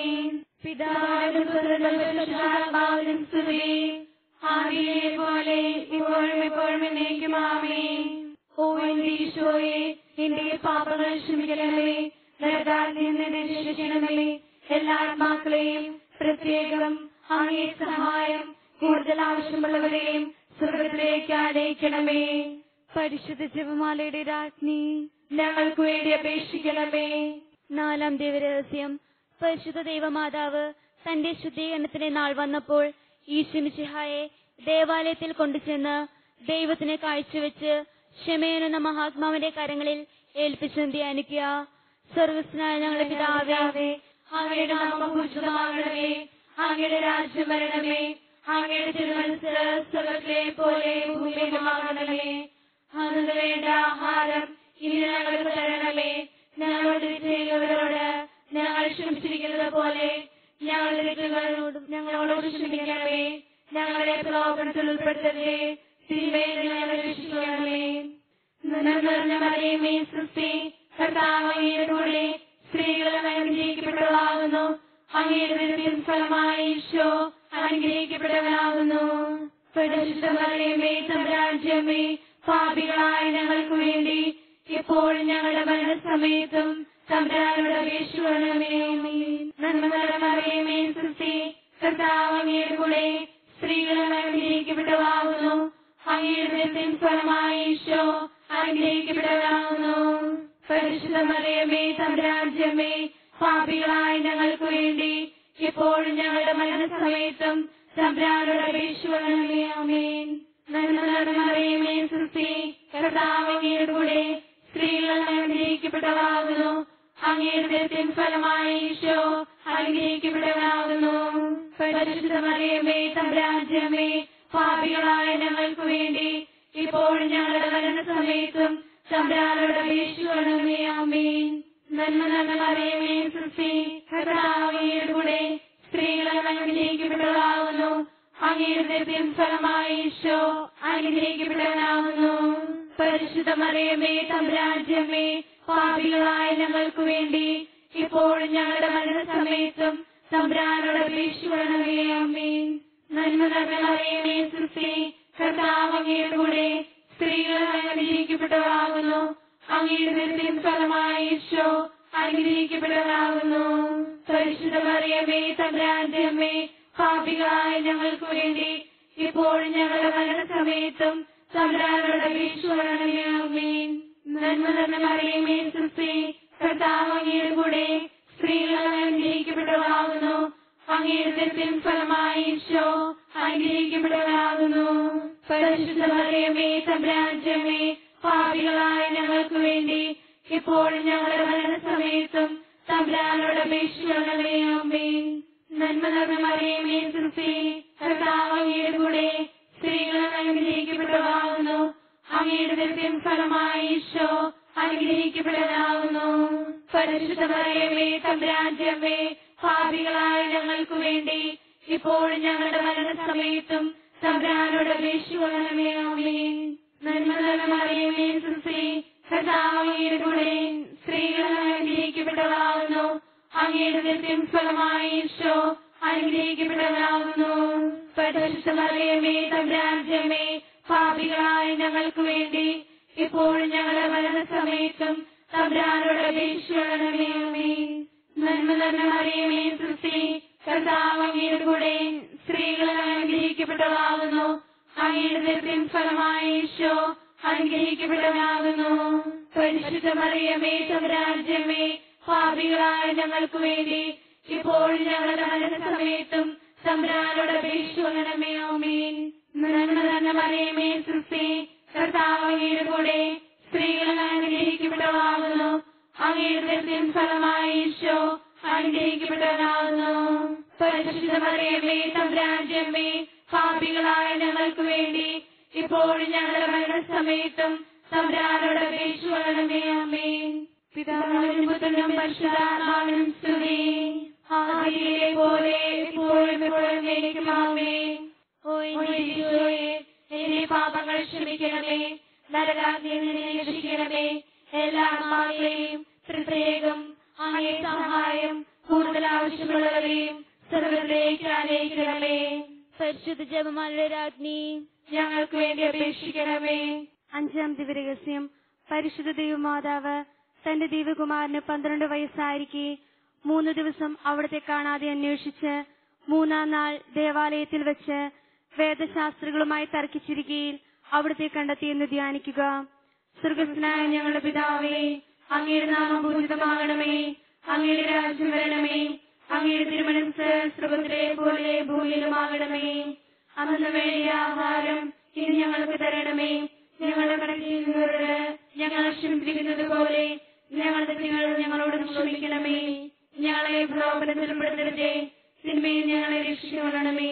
പിതാവിനും സ്തുതി ആദിയെ പോലെ ഇപ്പോഴും എപ്പോഴും എന്നേക്കും ആമേ ഓ എന്റെ ഈശോയെ എന്റെ പാപങ്ങൾ ക്ഷമിക്കണമേ നരകാൽ നിന്ന് രക്ഷിക്കണമേ എല്ലാ ആത്മാക്കളെയും പ്രത്യേകം അങ്ങേ സഹായം കൂടുതൽ ആവശ്യമുള്ളവരെയും സ്വർഗത്തിലേക്ക് അടയിക്കണമേ പരിശുദ്ധ ജപമാലയുടെ രാജ്ഞി ഞങ്ങൾക്ക് വേണ്ടി അപേക്ഷിക്കണമേ നാലാം ദേവരഹസ്യം പരിശുദ്ധ ദൈവമാതാവ് തന്റെ ശുദ്ധീകരണത്തിന്റെ നാൾ വന്നപ്പോൾ ഈശ്വമിശിഹായെ ദേവാലയത്തിൽ കൊണ്ടുചെന്ന് ദൈവത്തിന് കാഴ്ചവെച്ച് ക്ഷമയനെന്ന മഹാത്മാവിന്റെ കരങ്ങളിൽ ഏൽപ്പിച്ചു ധ്യാനിക്കുക സർവസ്നായ ഞങ്ങളുടെ പിതാവേ അങ്ങയുടെ നാമം പൂജിതമാകണമേ അങ്ങയുടെ രാജ്യം വരണമേ അങ്ങയുടെ തിരുമനസ് സ്വർഗത്തിലെ പോലെ ഭൂമിയിലുമാകണമേ അന്ന് വേണ്ട ആഹാരം ഇനി ഞങ്ങൾക്ക് തരണമേ ഞങ്ങളുടെ ചെയ്യുന്നവരോട് ഞങ്ങൾ ക്ഷമിച്ചിരിക്കുന്നത് പോലെ ഞങ്ങളുടെ തെറ്റുകളോടും ഞങ്ങളോട് ക്ഷമിക്കണമേ ഞങ്ങളെ പ്രലോഭനത്തിൽ ഉൾപ്പെടുത്തരുതേ തിരുമേൽ ഞങ്ങളെ രക്ഷിക്കണമേ നിറഞ്ഞ മറിയമേ സൃഷ്ടി കർത്താവ് അങ്ങയുടെ കൂടെ സ്ത്രീകളെ അനുഗ്രഹിക്കപ്പെട്ടവളാകുന്നു അങ്ങയുടെ ദൃശ്യം ഫലമായി ഈശോ അനുഗ്രഹിക്കപ്പെട്ടവനാകുന്നു പരിശുദ്ധമറിയമേ തമ്പരാജ്യമേ പാപികളായ ഞങ്ങൾക്ക് വേണ്ടി ഇപ്പോൾ ഞങ്ങളുടെ മരണസമയത്തും തമ്പരാനുടെ അപേക്ഷണമേ നന്മറിയമേ സൃഷ്ടി കർത്താവ് അങ്ങയുടെ കൂടെ സ്ത്രീകളെ അനുഗ്രഹിക്കപ്പെട്ടവളാകുന്നു അങ്ങയുടെ ദൃശ്യം ഫലമായി ഈശോ അനുഗ്രഹിക്കപ്പെട്ടവനാകുന്നു പരിശുദ്ധമറിയമേ തമ്പരാജ്യമേ പാപികളായ ഞങ്ങൾക്ക് വേണ്ടി ഇപ്പോഴും ഞങ്ങളുടെ മരണസമയത്തും തമ്പരാനുടെ അപേക്ഷണമേ ആമേൻ നന്മറിയമേ സൃഷ്ടി കർത്താവ് അങ്ങയുടെ കൂടെ സ്ത്രീകൾ അനുഗ്രഹിക്കപ്പെട്ടവളാകുന്നു അങ്ങയുടെ ദൃശ്യം ഫലമായി ഈശോ അനുഗ്രഹിക്കപ്പെട്ടവനാകുന്നു പരിശുദ്ധമറിയമേ തമ്പരാജ്യമേ പാപികളായ ഞങ്ങൾക്ക് വേണ്ടി ഇപ്പോഴും ഞങ്ങളുടെ മരണസമയത്തും തമ്പരാനുടെ അപേക്ഷണമേ ആമേൻ നന്മ നന്മ മറിയമേ സുസ്തി കർത്താവയുടെ കൂടെ സ്ത്രീകളെ അനുഗ്രഹിക്കപ്പെട്ടവളാകുന്നു അങ്ങയുടെ ദൈവം ഫലമായി ഈശോ അനുഗ്രഹിക്കപ്പെട്ടവനാകുന്നു പരിശുദ്ധ മറിയമേ തമ്പുരാജ്യമേ പാപികളായ ഞങ്ങൾക്ക് വേണ്ടി ഇപ്പോഴും ഞങ്ങളുടെ മരണസമയത്തും തമ്പുരാനോട് അപേക്ഷിക്കണമേ അമ്മേ നന്മ നന്മ മറിയമേ സുസ്തി കർത്താവ് അങ്ങയുടെ കൂടെ സ്ത്രീകളെ അനുഗ്രഹിക്കപ്പെട്ടവളാകുന്നു അങ്ങയുടെ ദൈവം ഫലമായി ഈശോ അനുഗ്രഹിക്കപ്പെട്ടവനാകുന്നു പരിശുദ്ധ മറിയമേ തമ്പുരാന്റമ്മേ പാപികളായ ഞങ്ങൾക്ക് വേണ്ടി ഇപ്പോഴും ഞങ്ങളുടെ മരണസമയത്തും തമ്പുരാനോട് അപേക്ഷിക്കണമേ അമ്മേ നന്മ നന്മ മറിയമേ സുസ്തി കർത്താവ് അങ്ങയുടെ കൂടെ സ്ത്രീകളെ അനുഗ്രഹിക്കപ്പെട്ടവളാകുന്നു അങ്ങയുടെ ദൈവം ഫലമായി ഈശോ അനുഗ്രഹിക്കപ്പെട്ടവനാകുന്നു പരിശുദ്ധ മറിയമേ തമ്പുരാന്റമ്മേ പാപികളായ ഞങ്ങൾക്ക് വേണ്ടി ഇപ്പോഴും ഞങ്ങളുടെ മരണസമയത്തും തമ്പുരാനോട് അപേക്ഷിക്കണമേ അമ്മേ നന്മ നന്മ മറിയമേ സുസ്തി കർത്താവ് അങ്ങയുടെ കൂടെ സ്ത്രീകളെ അനുഗ്രഹിക്കപ്പെട്ടവളാകുന്നു അങ്ങയുടെ ദൈവം ഫലമായി ഈശോ അനുഗ്രഹിക്കപ്പെട്ടവനാകുന്നു പരിശുദ്ധ മറിയമേ തമ്പുരാന്റമ്മേ പാപികളായ ഞങ്ങൾക്ക് വേണ്ടി ഇപ്പോഴും ഞങ്ങളുടെ മരണസമയത്തും തമ്പുരാനോട് അപേക്ഷിക്കണമേ അമ്മേ നന്മ നന്മ മറിയമേ സുസ്ത്രീ കർത്താവ് അങ്ങയുടെ കൂടെ സ്ത്രീകളെ അനുഗ്രഹിക്കപ്പെട്ടവളാകുന്നു അങ്ങയുടെ ദൈവം ഫലമായി ഈശോ അനുഗ്രഹിക്കപ്പെട്ടവനാകുന്നു പരിശുദ്ധ മറിയമേ തമ്പുരാന്റമ്മേ പാപികളായ ഞങ്ങൾക്ക് വേണ്ടി ഇപ്പോഴും ഞങ്ങളുടെ മരണസമയത്തും തമ്പുരാനോട് അപേക്ഷിക്കണമേ അമ്മേ നന്മ നന്മ മറിയമേ സുസ്ത്രീ കർത്താവ് അങ്ങയുടെ കൂടെ സ്ത്രീകളെ അനുഗ്രഹിക്കപ്പെട്ടവളാകുന്നു അങ്ങയുടെ ദൈവം ഫലമായി ഈശോ അനുഗ്രഹിക്കപ്പെട്ടവനാകുന്നു പരിശുദ്ധ മറിയമേ തമ്പുരാജ്യമേ പാപികളായ ഞങ്ങൾക്ക് വേണ്ടി ഇപ്പോഴും ഞങ്ങളുടെ മരണസമയത്തും തമ്പുരാനോട് അപേക്ഷിക്കണമേ ആമേൻ നന്മ നന്മ മറിയമേ സൃഷ്ടി കർത്താവ് അങ്ങയുടെ കൂടെ സ്ത്രീകളെ അനുഗ്രഹിക്കപ്പെട്ടവളാകുന്നു അങ്ങയുടെ ദൈവം ഫലമായി ഈശോ അനുഗ്രഹിക്കപ്പെട്ടവനാകുന്നു പരിശുദ്ധ മറിയമേ തമ്പുരാജ്യമേ പാപികളായ ഞങ്ങൾക്ക് വേണ്ടി ഇപ്പോഴും ഞങ്ങളുടെ മരണസമയത്തും തമ്പുരാനോട് അപേക്ഷിക്കണമേ ആമേൻ പിതാവിനും പുത്രനും പരിശുദ്ധാത്മാവിനും സ്തുതി ആദിയിലെ പോലെ ഇപ്പോഴും എപ്പോഴും എനിക്കുമാമേ ഓ എന്റെ ഈശോയെ എന്റെ പാപങ്ങൾ ക്ഷമിക്കണമേ നരകാഗ്നിയിൽ നിന്ന് രക്ഷിക്കണമേ എല്ലാ ആത്മാക്കളെയും പ്രത്യേകം അങ്ങേ സഹായം കൂടുതൽ ആവശ്യമുള്ളവരെയും സ്വർഗത്തിലേക്ക് ആനയിക്കണമേ പരിശുദ്ധ ജപമാലയുടെ രാജ്ഞി ഞങ്ങൾക്ക് വേണ്ടി അപേക്ഷിക്കണമേ അഞ്ചാം ദിവരഹസ്യം പരിശുദ്ധ ദൈവമാതാവ് തന്റെ ദൈവകുമാരന് പന്ത്രണ്ട് വയസ്സായിരിക്കെ മൂന്ന് ദിവസം അവിടത്തെ കാണാതെ അന്വേഷിച്ച് മൂന്നാം നാൾ ദേവാലയത്തിൽ വെച്ച് വേദശാസ്ത്രികളുമായി തർക്കിച്ചിരിക്കുകയിൽ അവിടത്തെ കണ്ടെത്തിയെന്ന് ധ്യാനിക്കുക സ്വർഗസ്നായ ഞങ്ങളുടെ പിതാവേ അങ്ങയുടെ നാമം പൂജിതമാകണമേ അങ്ങയുടെ രാജ്യം വരണമേ അങ്ങയുടെ തിരുമനസ് സ്വർഗത്തിലെ പോലെ ഭൂമിയിലുമാകണമേ അന്ന് വേണ്ടിയ ആഹാരം ഇനി ഞങ്ങൾക്ക് തരണമേ ഞങ്ങളുടെ കണക്കിൽ ഞങ്ങൾ ക്ഷമിപ്പിക്കുന്നത് പോലെ ഞങ്ങളുടെ തെറ്റുകൾ ഞങ്ങളോട് ക്ഷമിക്കണമേ ഞങ്ങളെ പ്രലോഭനത്തിൽ പെടുത്തരുതേ സിനിമയിൽ ഞങ്ങളെ രക്ഷിക്കണമേ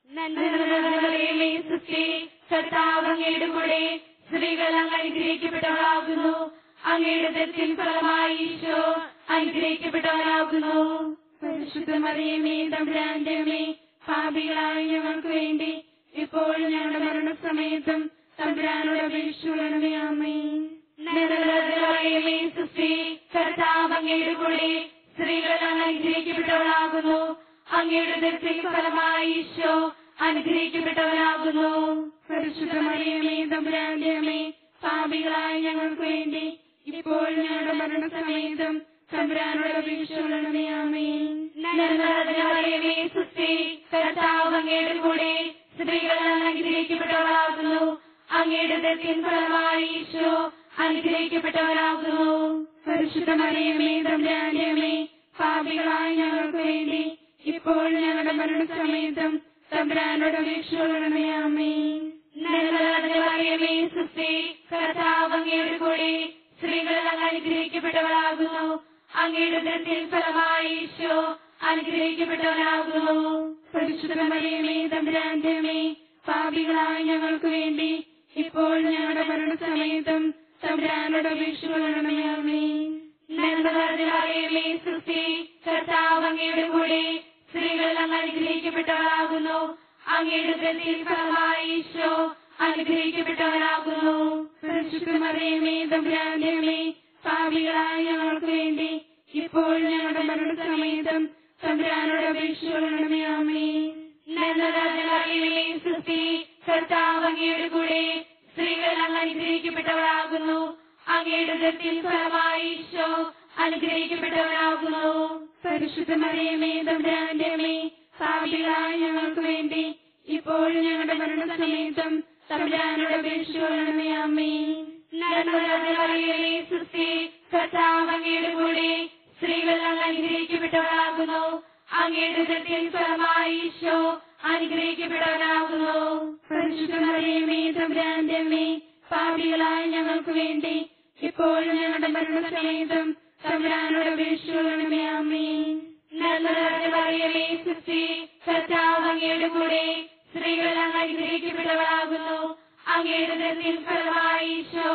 നന്മ സൃഷ്ടി കർത്താവ് അങ്ങയുടെ കൂടെ സ്ത്രീകൾ അങ്ങ് അനുഗ്രഹിക്കപ്പെട്ടവളാകുന്നു അങ്ങയുടെ ദത്തിൻ ഫലമായി ഈശോ അനുഗ്രഹിക്കപ്പെട്ടവനാകുന്നു പരിശുദ്ധ മറിയമേ തമ്പുരാന്റെ അമ്മേ പാപികളായ ഞങ്ങൾക്ക് വേണ്ടി ഇപ്പോഴും ഞങ്ങളുടെ മരണസമയത്തും തമ്പുരാനോട് അപേക്ഷിക്കണമേ അമ്മേ മറിയമേ സൃഷ്ടി കർത്താവ് അങ്ങയുടെ കൂടെ സ്ത്രീകൾ അങ്ങ് അനുഗ്രഹിക്കപ്പെട്ടവളാകുന്നു അങ്ങയുടെ ദത്തിൻ ഫലമായി ഈശോ അനുഗ്രഹിക്കപ്പെട്ടവനാകുന്നു പരിശുദ്ധ മറിയമേ തമ്പുരാന്റെ അമ്മേ പാപികളായ ഞങ്ങൾക്ക് വേണ്ടി ഇപ്പോൾ ഞങ്ങളുടെ മരണസമയത്തും തമ്പുരാനോട് അപേക്ഷിക്കണമേ ആമേ മറിയമേ സുസ്തി കർത്താവ് അങ്ങയുടെ കൂടെ സ്ത്രീകൾ അനുഗ്രഹിക്കപ്പെട്ടവളാകുന്നു അങ്ങയുടെ ദത്തിൻ ഫലമായി ഈശോ അനുഗ്രഹിക്കപ്പെട്ടവരാകുന്നു പരിശുദ്ധ മറിയമേ തമ്പുരാന്റെ അമ്മേ പാപികളായ ഞങ്ങൾക്ക് വേണ്ടി ഇപ്പോൾ ഞങ്ങളുടെ മരണസമയത്തും തമ്പുരാനോട് അപേക്ഷിക്കണമേ ആമേ മറിയമേ സുസ്തി കർത്താവ് അങ്ങയുടെ കൂടെ സ്ത്രീകൾ അങ്ങ് അനുഗ്രഹിക്കപ്പെട്ടവളാകുന്നു അങ്ങയുടെ ദത്തിൻ ഫലമായി ഈശോ അനുഗ്രഹിക്കപ്പെട്ടവനാകുന്നു പരിശുദ്ധ മറിയമേ തമ്പുരാന്റെ അമ്മേ പാപികളായ ഞങ്ങൾക്ക് വേണ്ടി ഇപ്പോൾ ഞങ്ങളുടെ മരണസമയത്തും തമ്പുരാനോട് അപേക്ഷിക്കണമേ ആമേ നന്മ നിറഞ്ഞ മറിയമേ സുസ്തി കർത്താവ് അങ്ങയുടെ കൂടെ സ്ത്രീകൾ അങ്ങ് അനുഗ്രഹിക്കപ്പെട്ടവളാകുന്നു അങ്ങയുടെ ഗതിയിൽ ഫലമായി ഈശോ അനുഗ്രഹിക്കപ്പെട്ടവനാകുന്നു പരിശുദ്ധ മറിയമേ തമ്പുരാന്റെ അമ്മേ പാപികളായ ഞങ്ങൾക്ക് വേണ്ടി ഇപ്പോൾ ഞങ്ങളുടെ മരണസമയത്തും തമ്പുരാനോട് അപേക്ഷിക്കണമേ ആമേ നന്മ നിറഞ്ഞ മറിയമേ സുസ്തി കർത്താവ് അങ്ങയുടെ കൂടെ സ്ത്രീകൾ അങ്ങ് അനുഗ്രഹിക്കപ്പെട്ടവളാകുന്നു അങ്ങയുടെ ഗതിയിൽ ഫലമായി ഈശോ അനുഗ്രഹിക്കപ്പെട്ടവനാകുന്നു പരിശുദ്ധ മറിയമേ തമ്പുരാന്റെ അമ്മേ പാപികളായ ഞങ്ങൾക്ക് വേണ്ടി ഇപ്പോൾ ഞങ്ങളുടെ മരണസമയത്തും തമ്പുരാനോട് അപേക്ഷിക്കണമേ ആമേ നന്മ നിറഞ്ഞ മറിയമേ സുസ്തി കർത്താവ് അങ്ങയുടെ കൂടെ സ്ത്രീകൾ അങ്ങ് അനുഗ്രഹിക്കപ്പെട്ടവളാകുന്നു അങ്ങയുടെ ഗതിയിൽ ഫലമായി ഈശോ അനുഗ്രഹിക്കപ്പെട്ടവനാകുന്നു പരിശുദ്ധ മറിയമേ തമ്പുരാന്റെ അമ്മേ പാപികളായ ഞങ്ങൾക്ക് വേണ്ടി ഇപ്പോൾ ഞങ്ങളുടെ മരണസമയത്തും തമ്പുരാനോട് അപേക്ഷിക്കണമേ ആമേ നന്മ നിറഞ്ഞ മറിയമേ സുസ്തി കർത്താവ് അങ്ങയുടെ കൂടെ സ്ത്രീകൾ അങ്ങ് അനുഗ്രഹിക്കപ്പെട്ടവളാകുന്നു അങ്ങയുടെ ഗതിയിൽ ഫലമായി ഈശോ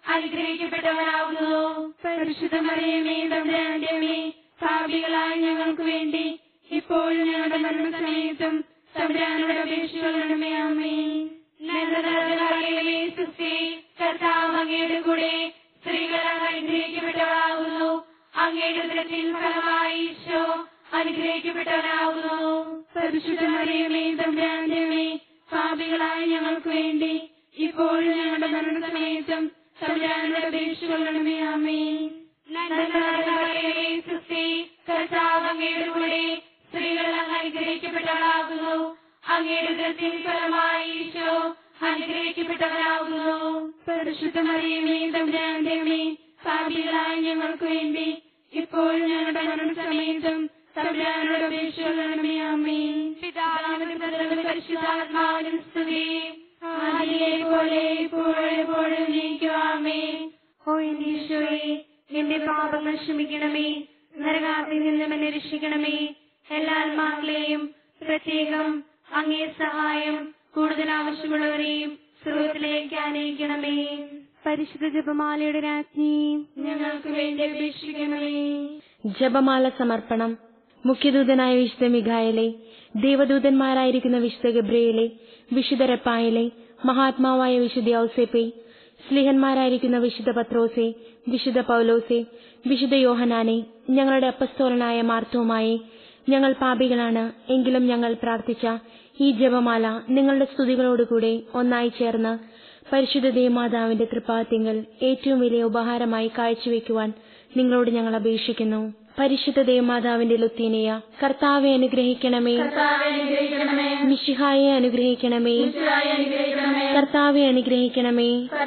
അനുഗ്രഹിക്കപ്പെട്ടവനാകുന്നു പരിശുദ്ധ മറിയമേ തമ്പുരാന്റെ അമ്മേ പാപികളായ ഞങ്ങൾക്ക് വേണ്ടി ഇപ്പോൾ ഞങ്ങളുടെ മരണസമയത്തും തമ്പുരാനോട് അപേക്ഷിക്കണമേ ആമേ നന്മ നിറഞ്ഞ മറിയമേ സുസ്തി കർത്താവ് അങ്ങയുടെ കൂടെ സ്ത്രീകൾ അങ്ങ് അനുഗ്രഹിക്കപ്പെട്ടവളാകുന്നു അങ്ങയുടെ ഗതിയിൽ ഫലമായി ഈശോ അനുഗ്രഹിക്കപ്പെട്ടവനാകുന്നു പരിശുദ്ധ മറിയമേ തമ്പുരാന്റെ അമ്മേ പാപികളായ ഞങ്ങൾക്ക് വേണ്ടി ഇപ്പോൾ ഞങ്ങളുടെ മരണസമയത്തും തമ്പുരാനോട് അപേക്ഷിക്കണമേ ആമേ നന്മ നിറഞ്ഞ മറിയമേ സുസ്തി കർത്താവ് അങ്ങയുടെ കൂടെ സ്ത്രീകൾ അങ്ങ് അനുഗ്രഹിക്കപ്പെട്ടവളാകുന്നു അങ്ങയുടെ ഗതിയിൽ ഫലമായി ഈശോ അനുഗ്രഹിക്കപ്പെട്ടവനാകുന്നു പരിശുദ്ധ മറിയമേ തമ്പുരാന്റെ അമ്മേ പാപികളായ ഞങ്ങൾക്ക് വേണ്ടി ഇപ്പോൾ ഞങ്ങളുടെ മരണസമയത്തും തമ്പുരാനോട് അപേക്ഷിക്കണമേ ആമേ പിതാവിനും പുത്രനും പരിശുദ്ധാത്മാവിനും സ്തുതി ആദിയിലെ പോലെ ഇപ്പോഴും എപ്പോഴും നീക്കുവാമേ ഓ എന്റെ ഈശോയെ എന്റെ പാപങ്ങൾ ക്ഷമിക്കണമേ നരകാത്തിൽ നിന്നും എന്നെ രക്ഷിക്കണമേ എല്ലാ ആത്മാക്കളെയും പ്രത്യേകം അങ്ങേ സഹായം കൂടുതൽ ആവശ്യമുള്ളവരെയും സ്രോതത്തിലേക്ക് അനയിക്കണമേ പരിശുദ്ധ ജപമാലയുടെ രാജ്ഞി ഞങ്ങൾക്ക് വേണ്ടി അപേക്ഷിക്കണമേ ജപമാല സമർപ്പണം മുഖ്യദൂതനായ വിശുദ്ധ മിഖായലെ ദേവദൂതന്മാരായിരിക്കുന്ന വിശുദ്ധ ഗബ്രിയേലെ വിശുദ്ധ റെപ്പായലെ മഹാത്മാവായ വിശുദ്ധ ഔസേപ്പെ സ്ലിഹന്മാരായിരിക്കുന്ന വിശുദ്ധ പത്രോസെ വിശുദ്ധ പൗലോസെ വിശുദ്ധ യോഹനാനെ ഞങ്ങളുടെ അപ്പസ്തോലനായ മാർത്തോമായെ ഞങ്ങൾ പാപികളാണ് എങ്കിലും ഞങ്ങൾ പ്രാർത്ഥിച്ച ഈ ജപമാല നിങ്ങളുടെ സ്തുതികളോടുകൂടെ ഒന്നായി ചേർന്ന് പരിശുദ്ധ ദേവമാതാവിന്റെ തൃപ്പാത്തിങ്കൽ ഏറ്റവും വലിയ ഉപഹാരമായി കാഴ്ചവെക്കുവാൻ നിങ്ങളോട് ഞങ്ങൾ അപേക്ഷിക്കുന്നു പരിശുദ്ധ ദേവമാതാവിന്റെ ലുത്തീനയ കർത്താവെ അനുഗ്രഹിക്കണമേ മിഷിഹായെ അനുഗ്രഹിക്കണമേ കർത്താവെ അനുഗ്രഹിക്കണമേ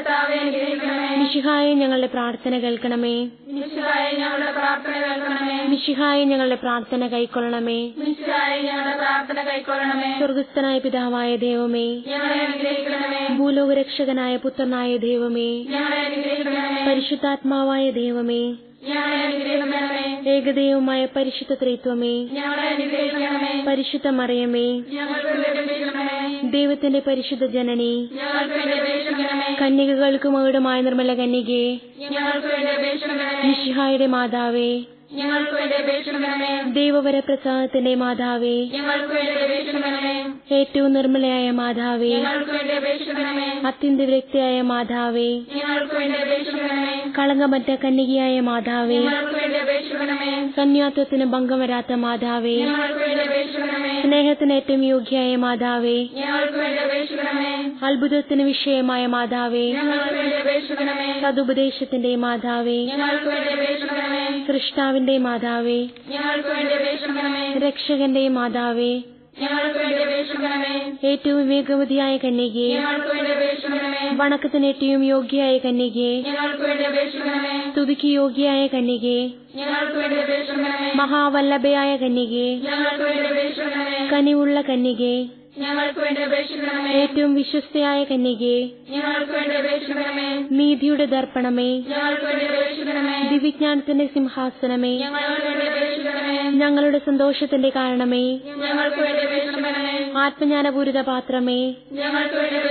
മിഷിഹായെ ഞങ്ങളുടെ പ്രാർത്ഥന കേൾക്കണമേ ഞങ്ങളുടെ പ്രാർത്ഥന കേൾക്കണമേ മിഷിഹായെ ഞങ്ങളുടെ പ്രാർത്ഥന കൈക്കൊള്ളണമേ മിശ്രായി ഞങ്ങളുടെ പ്രാർത്ഥന കൈക്കൊള്ളണമേ സ്വർഗസ്ഥനായ പിതാവായ ദൈവമേ ഞങ്ങളെ അനുഗ്രഹിക്കണമേ ഭൂലോകരക്ഷകനായ പുത്രനായ ദൈവമേ ഞങ്ങളെ അനുഗ്രഹിക്കണമേ പരിശുദ്ധാത്മാവായ ദൈവമേ ഞങ്ങളെ അനുഗ്രഹിക്കണമേ ഏകദൈവമായ പരിശുദ്ധ ത്രിത്വമേ ഞങ്ങളെ അനുഗ്രഹിക്കണമേ പരിശുദ്ധ മറിയമേ ഞങ്ങൾക്ക് വേണ്ടി അപേക്ഷിക്കണമേ ദൈവത്തിന്റെ പരിശുദ്ധ ജനനി ഞങ്ങൾക്ക് വേണ്ടി അപേക്ഷിക്കണമേ കന്യകകൾക്ക് മകുടമായ നിർമ്മല കന്യകെ ഞങ്ങൾക്ക് വേണ്ടി അപേക്ഷിക്കണമേ മിഷിഹായുടെ മാതാവേ ഞങ്ങൾക്ക് വേണ്ടി അപേക്ഷിക്കണമേ ദൈവവര പ്രസാദത്തിന്റെ മാതാവേ ഞങ്ങൾക്ക് വേണ്ടി അപേക്ഷിക്കണമേ ഏറ്റവും നിർമ്മലയായ മാതാവേ ഞങ്ങൾക്ക് വേണ്ടി അപേക്ഷിക്കണമേ അത്യന്ത വ്യക്തിയായ മാതാവേ ഞങ്ങൾക്ക് വേണ്ടി അപേക്ഷിക്കണമേ കളങ്കമറ്റ കന്യകയായ മാതാവേ ഞങ്ങൾക്ക് വേണ്ടി അപേക്ഷിക്കണമേ കന്യാത്വത്തിന് ഭംഗം വരാത്ത മാതാവേ ഞങ്ങൾക്ക് വേണ്ടി അപേക്ഷിക്കണമേ സ്നേഹത്തിന് ഏറ്റവും യോഗ്യയായ മാതാവേ ഞങ്ങൾക്ക് വേണ്ടി അപേക്ഷിക്കണമേ അത്ഭുതത്തിന് വിഷയമായ മാതാവേ ഞങ്ങൾക്ക് വേണ്ടി അപേക്ഷിക്കണമേ സതുപദേശത്തിന്റെ മാതാവേ ഞങ്ങൾക്ക് വേണ്ടി അപേക്ഷിക്കണമേ സൃഷ്ടാവിന്റെ മാതാവേ ഞങ്ങൾക്ക് വേണ്ടി അപേക്ഷിക്കണമേ രക്ഷകന്റെ മാതാവേ ഞങ്ങൾക്ക് വേണ്ടി അപേക്ഷിക്കണമേ ഏറ്റവും വിവേകവതിയായ കന്യകയെ ഞങ്ങൾക്ക് വേണ്ടി അപേക്ഷിക്കണമേ വണക്കത്തിന് ഏറ്റവും യോഗ്യയായ കന്യകയെ ഞങ്ങൾക്ക് വേണ്ടി അപേക്ഷിക്കണമേ സ്തുതിക്ക് യോഗ്യയായ കന്യകയെ ഞങ്ങൾക്ക് വേണ്ടി അപേക്ഷിക്കണമേ മഹാവല്ലഭയായ കന്യകയെ ഞങ്ങൾക്ക് വേണ്ടി അപേക്ഷിക്കണമേ കനിവുള്ള കന്യകയെ ഞങ്ങൾക്ക് വേണ്ടി അപേക്ഷിക്കണമേ ഏറ്റവും വിശ്വസ്തയായ കന്യകയെ ഞങ്ങൾക്ക് വേണ്ടി അപേക്ഷിക്കണമേ നീതിയുടെ ദർപ്പണമേ ഞങ്ങൾക്ക് വേണ്ടി അപേക്ഷിക്കണമേ ദിവ്യജ്ഞാനത്തിന്റെ സിംഹാസനമേ ഞങ്ങൾക്ക് വേണ്ടി അപേക്ഷിക്കണമേ ഞങ്ങളുടെ സന്തോഷത്തിന്റെ കാരണമേ ഞങ്ങൾക്ക് വേണ്ടി അപേക്ഷിക്കണമേ ആത്മജ്ഞാനപൂരിത പാത്രമേ ഞങ്ങൾക്ക് വേണ്ടി അപേക്ഷിക്കണമേ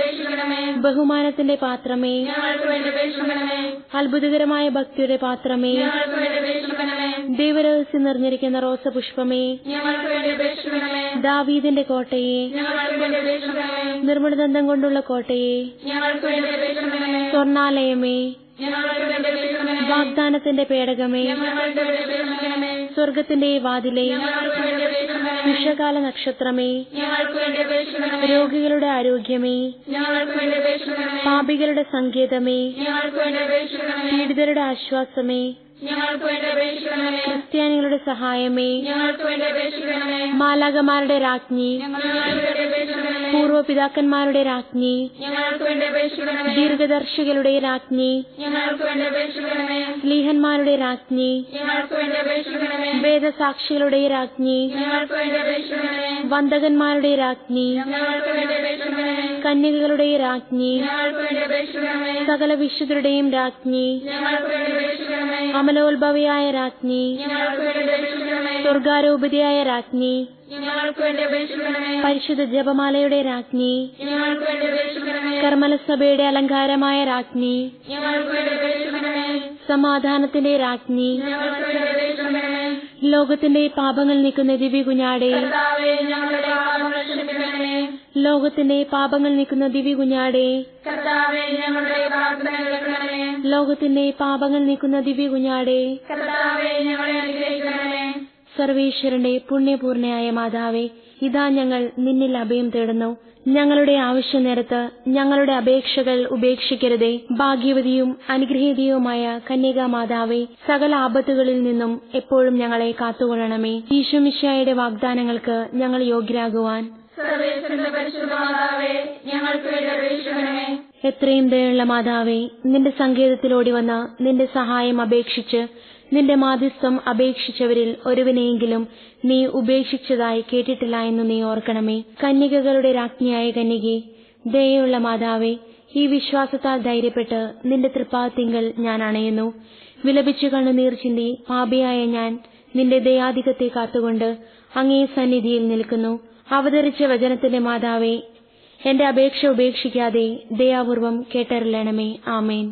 അപേക്ഷിക്കണമേ ബഹുമാനത്തിന്റെ പാത്രമേ ഞങ്ങൾക്ക് വേണ്ടി അപേക്ഷിക്കണമേ അത്ഭുതകരമായ ഭക്തിയുടെ പാത്രമേ ഞങ്ങൾക്ക് വേണ്ടി അപേക്ഷിക്കണമേ ദൈവരഹസ്യം നിറഞ്ഞിരിക്കുന്ന റോസപുഷ്പമേ ഞങ്ങൾക്ക് വേണ്ടി അപേക്ഷിക്കണമേ ദാവീദിന്റെ കോട്ടയെ ഞങ്ങൾക്ക് വേണ്ടി അപേക്ഷിക്കണമേ നിർമ്മലദന്തം കൊണ്ടുള്ള കോട്ടയെ ഞങ്ങൾക്ക് വേണ്ടി അപേക്ഷിക്കണമേ സ്വർണാലയമേ ഞങ്ങൾക്ക് വേണ്ടി അപേക്ഷിക്കണമേ വാഗ്ദാനത്തിന്റെ പേടകമേ ഞങ്ങൾക്ക് വേണ്ടി അപേക്ഷിക്കണമേ സ്വർഗത്തിന്റെ വാതിലെ ഞങ്ങൾക്ക് വേണ്ടി അപേക്ഷിക്കണമേ ഉഷകാല നക്ഷത്രമേ ഞങ്ങൾക്ക് വേണ്ടി അപേക്ഷിക്കണമേ രോഗികളുടെ ആരോഗ്യമേ ഞങ്ങൾക്ക് വേണ്ടി അപേക്ഷിക്കണമേ പാപികളുടെ സങ്കേതമേ ഞങ്ങൾക്ക് വേണ്ടി അപേക്ഷിക്കണമേ പീഡിതരുടെ ആശ്വാസമേ ഞങ്ങൾക്ക് വേണ്ടി അപേക്ഷിക്കണമേ ക്രിസ്ത്യാനികളുടെ സഹായമേ ഞങ്ങൾക്ക് വേണ്ടി അപേക്ഷിക്കണമേ മാലാകമാരുടെ രാജ്ഞി ഞങ്ങൾക്ക് വേണ്ടി അപേക്ഷിക്കണമേ പൂർവ്വപിതാക്കന്മാരുടെ രാജ്ഞി ഞങ്ങൾക്ക് വേണ്ടി അപേക്ഷിക്കണമേ ദീർഘദർശികളുടെ രാജ്ഞി ഞങ്ങൾക്ക് വേണ്ടി അപേക്ഷിക്കണമേ സ്ലീഹന്മാരുടെ രാജ്ഞി ഞങ്ങൾക്ക് വേണ്ടി അപേക്ഷിക്കണമേ വേദസാക്ഷികളുടെ രാജ്ഞി ഞങ്ങൾക്ക് വേണ്ടി അപേക്ഷിക്കണമേ വന്ദകന്മാരുടെ രാജ്ഞി ഞങ്ങൾക്ക് വേണ്ടി അപേക്ഷിക്കണമേ കന്യകകളുടെ രാജ്ഞി ഞങ്ങൾക്ക് വേണ്ടി അപേക്ഷിക്കണമേ സകല വിശുദ്ധരുടെയും രാജ്ഞി ഞങ്ങൾക്ക് വേണ്ടി അപേക്ഷിക്കണമേ അമലോത്ഭവയായ രാജ്ഞി ഞങ്ങൾക്ക് വേണ്ടി അപേക്ഷിക്കണമേ സ്വർഗാരോപതിയായ രാജ്ഞി ഞങ്ങൾക്ക് വേണ്ടി അപേക്ഷിക്കണമേ പരിശുദ്ധ ജപമാലയുടെ രാജ്ഞി ഞങ്ങൾക്ക് വേണ്ടി അപേക്ഷിക്കണമേ കർമ്മലസഭയുടെ അലങ്കാരമായ രാജ്ഞി ഞങ്ങൾക്ക് വേണ്ടി അപേക്ഷിക്കണമേ സമാധാനത്തിന്റെ രാജ്ഞി ഞങ്ങൾക്ക് വേണ്ടി അപേക്ഷിക്കണമേ ലോകത്തിന്റെ പാപങ്ങൾ നീക്കുന്ന ദിവ്യ കുഞ്ഞാടെ കർത്താവേ ഞങ്ങളുടെ പാപങ്ങൾ ക്ഷമിക്കണമേ ലോകത്തിന്റെ പാപങ്ങൾ നീക്കുന്ന ദിവ്യ കുഞ്ഞാടെ കർത്താവേ ഞങ്ങളുടെ പ്രാർത്ഥന കേൾക്കണമേ ലോകത്തിന്റെ പാപങ്ങൾ നീക്കുന്ന ദിവ്യ കുഞ്ഞാടെ കർത്താവേ ഞങ്ങളെ അനുഗ്രഹിക്കണമേ സർവേശ്വരന്റെ പുണ്യപൂർണയായ മാതാവേ ഇതാ ഞങ്ങൾ നിന്നിൽ അഭയം തേടുന്നു ഞങ്ങളുടെ ആവശ്യ നേരത്ത് ഞങ്ങളുടെ അപേക്ഷകൾ ഉപേക്ഷിക്കരുതേ ഭാഗ്യവതിയും അനുഗ്രഹീതയുമായ കന്യകാ മാതാവേ സകല ആപത്തുകളിൽ നിന്നും എപ്പോഴും ഞങ്ങളെ കാത്തുകൊള്ളണമേ ഈശോമിശായുടെ വാഗ്ദാനങ്ങൾക്ക് ഞങ്ങൾ യോഗ്യരാകുവാൻ സർവേശ്വരന്റെ പരിശുദ്ധ മാതാവേ ഞങ്ങൾക്ക് വേണ്ടി അപേക്ഷിക്കണമേ എത്രയും ദയുള്ള മാതാവേ നിന്റെ സങ്കേതത്തിലോടി വന്ന് നിന്റെ സഹായം അപേക്ഷിച്ച് നിന്റെ മാധ്യസ്ഥം അപേക്ഷിച്ചവരിൽ ഒരുവനെയെങ്കിലും നീ ഉപേക്ഷിച്ചതായി കേട്ടിട്ടില്ല എന്ന് നീ ഓർക്കണമേ കന്യകകളുടെ രാജ്ഞിയായ കന്യകെ ദയുള്ള മാതാവേ ഈ വിശ്വാസത്താൽ ധൈര്യപ്പെട്ട് നിന്റെ തൃപ്പാത്തിങ്കൽ ഞാൻ അണയുന്നു വിലപിച്ചു കണ്ണുനീർ ചിന്തി പാപിയായ ഞാൻ നിന്റെ ദയാധികത്തെ കാത്തുകൊണ്ട് അങ്ങേ സന്നിധിയിൽ നിൽക്കുന്നു അവതരിച്ച വചനത്തിന്റെ മാതാവേ എന്റെ അപേക്ഷ ഉപേക്ഷിക്കാതെ ദയാപൂർവം കേട്ടറിയണമേ ആമേൻ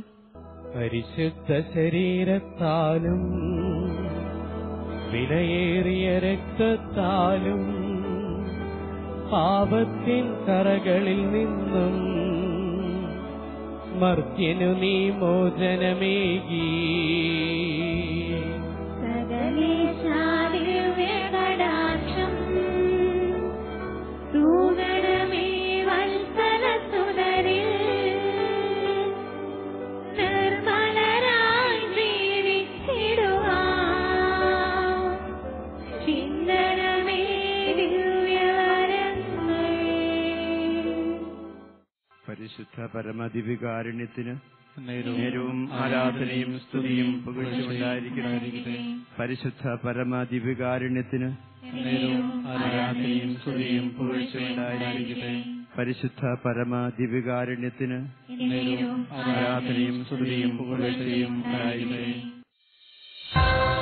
പരിശുദ്ധ ശരീരത്താലും വിലയേറിയ രക്തത്താലും പാപത്തിൻ കറകളിൽ നിന്നും മർത്യനു നീ മോചനമേകി സകലേശാദിവ്യകടാക്ഷം തൂകണമേ വത്സലസുതരിൽ നിർമ്മലരായി ജീവിച്ചിടുവാൻ ചിന്തനമേ ദിവ്യവരങ്ങൾ പരിശുദ്ധ പരമദിവികാരുണ്യത്തിന് നേരവും ആരാധനയും സ്തുതിയും പുകഴ്ചയുണ്ടായിരിക്കട്ടെ പരിശുദ്ധ പരമദിവികാരുണ്യത്തിന് നേരവും ആരാധനയും സ്തുതിയും പുകഴ്ചയുണ്ടായിരിക്കട്ടെ പരിശുദ്ധ പരമദിവികാരുണ്യത്തിന് നേരവും ആരാധനയും സ്തുതിയും പുകഴ്ചയും ഉണ്ടായിരിക്കട്ടെ